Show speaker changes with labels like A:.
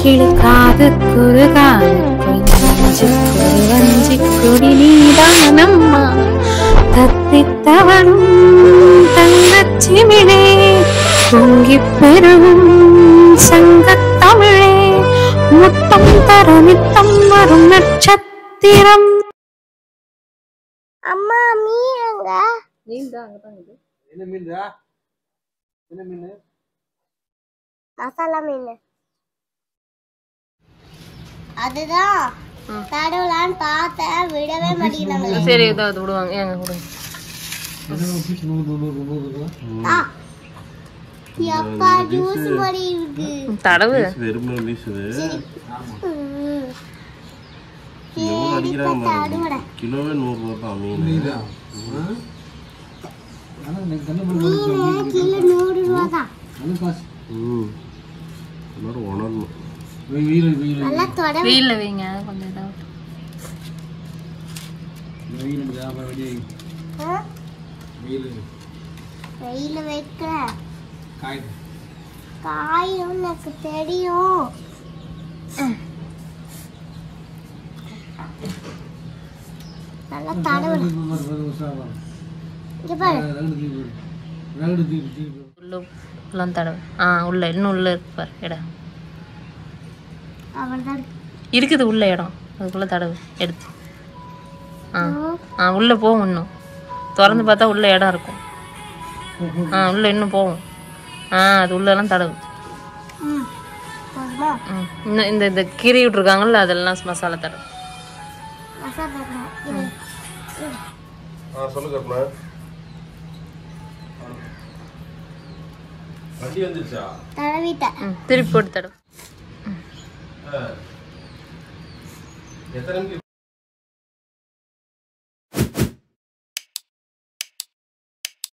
A: கிளி காது குறுகாது வஞ்சி கொடி நீதானம்மா தத்தித்தவளும் தங்கச்சிமிழே பொங்கிப் பெருகும் சங்கத்தமிழே முத்தம் தர நித்தம் வரும் நட்சத்திரம்
B: அம்மா மீனுங்க
C: என்ன மீன்டா என்ன மீன்
B: மசாலா மீன் அதுதான் தடவலான்னு பார்த்தேன் விடவே மாட்டேங்கிறாங்க
A: சரி ஏதாவது விடுவாங்க ஏங்க விடுங்க
B: ஆ. எப்பா ஜூஸ் மாதிரி இருக்கு
A: தடவு
D: வெறுமனை வீசுது
B: ம்.
D: எவ்வளோ அடிக்கிறாங்க
B: தடவுட
D: பாருங்க. கிலோவே நூறுரூவா தான் மீன்
B: மீன் கிலோ நூறு ரூபா தான்
D: ம் எல்லாரும் உணரணும்
B: நல்லா தொட
A: வெயில்ல வைங்க கொஞ்சம் இதாவது
B: ஆ? வெயில வைக்கிற காயும் எனக்கு தெரியும் நல்லா தடவுட இங்க பாரு
A: உள்ள எல்லாம் தடவு ஆ உள்ள இன்னும் உள்ள இருக்கு பாரு இடம்
B: அவ்வளவுதான் இருக்கு.
A: இருக்குது உள்ள இடம் அதுக்குள்ள தடவு எடுத்து ஆ ஆ உள்ள போகும் இன்னும் திறந்து பார்த்தா உள்ள இடம் இருக்கும் ஆ உள்ள இன்னும் போகும் ஆ அது உள்ளெல்லாம் தடவு
B: ம் போதுமா
A: ம் இன்னும் இந்த இந்த கீரி விட்ருக்காங்கல்ல அதெல்லாம் மசாலா தடவு
B: மசாலா போடணும். இது.
D: ஆ சொல்லு கற்பனா வண்டி வந்துருச்சா
B: தடவிட்டேன்
A: ம் திருப்பி போட்டு தடவு
D: எத்தனை மணிக்கு